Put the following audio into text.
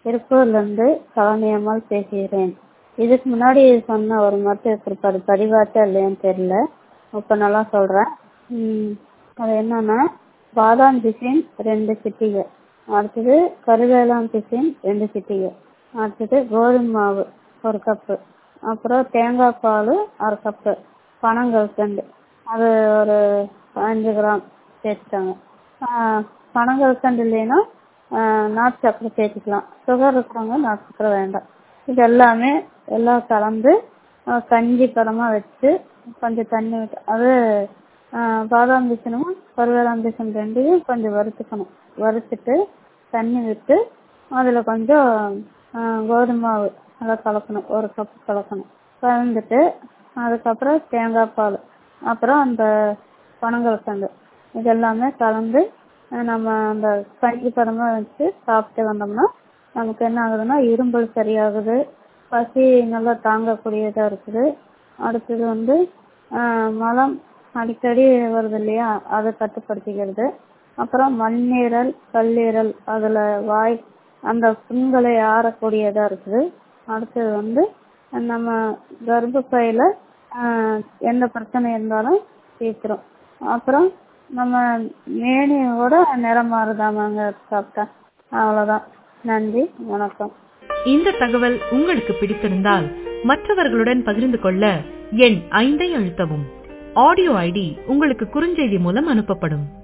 திருப்பூர்லேருந்து பழனியம்மாள் பேசுகிறேன் இதுக்கு முன்னாடி சொன்ன ஒரு மருத்துவ குறிப்பு அது பதிவாச்சா இல்லையான்னு தெரியல இப்போ நல்லா சொல்கிறேன் அது என்னன்னா பாதாம் பிசின் ரெண்டு சிட்டிகை அடுத்தது கருவேலம் பிசின் ரெண்டு சிட்டிகை அடுத்தது கோதுமை மாவு ஒரு கப்பு அப்புறம் தேங்காய் பால் அரை கப்பு பனங்கற்கண்டு அது ஒரு அஞ்சு கிராம் சேர்த்துக்கோங்க பனங்கற்கண்டு இல்லைன்னா நாட்டு சக்கரை சேர்த்துக்கலாம் சுகர் இருக்கிறவங்க நாட்டு சக்கரை வேண்டாம் இது எல்லாமே எல்லாம் கலந்து கஞ்சி பதமாக வச்சு கொஞ்சம் தண்ணி விட்டு அது பாதாம் பிசினும் கருவேலம் பிசின் ரெண்டையும் கொஞ்சம் வறுத்துக்கணும் வறுத்துட்டு தண்ணி விட்டு அதில் கொஞ்சம் கோதுமை மாவு நல்லா கலக்கணும் ஒரு கப் கலக்கணும் கலந்துட்டு அதுக்கப்புறம் தேங்காய் பால் அப்புறம் அந்த பனங்கற்கண்டு இது எல்லாமே கலந்து நம்ம அந்த கஞ்சி பதமாக வச்சு சாப்பிட்டு வந்தோம்னா நமக்கு என்ன ஆகுதுன்னா இருமல் சரியாகுது பசி நல்லா தாங்கக்கூடியதாக இருக்குது அடுத்தது வந்து மலம் அடிக்கடி வருது இல்லையா அதை கட்டுப்படுத்திக்கிறது அப்புறம் மண்ணீரல் கல்லீரல் அதில் வாய் அந்த புண்களை ஆறக்கூடியதாக இருக்குது அடுத்தது வந்து நம்ம கர்ப்பப்பையில் எந்த பிரச்சனை இருந்தாலும் தீர்த்துரும் அப்புறம் நம்ம மேனியோட நிறம் மாறுதாமாங்க சாப்பிட்டா அவ்வளோதான் நன்றி வணக்கம் இந்த தகவல் உங்களுக்கு பிடித்திருந்தால் மற்றவர்களுடன் பகிர்ந்து கொள்ள எண் ஐந்தை அழுத்தவும் ஆடியோ ஐடி உங்களுக்கு குறுஞ்செய்தி மூலம் அனுப்பப்படும்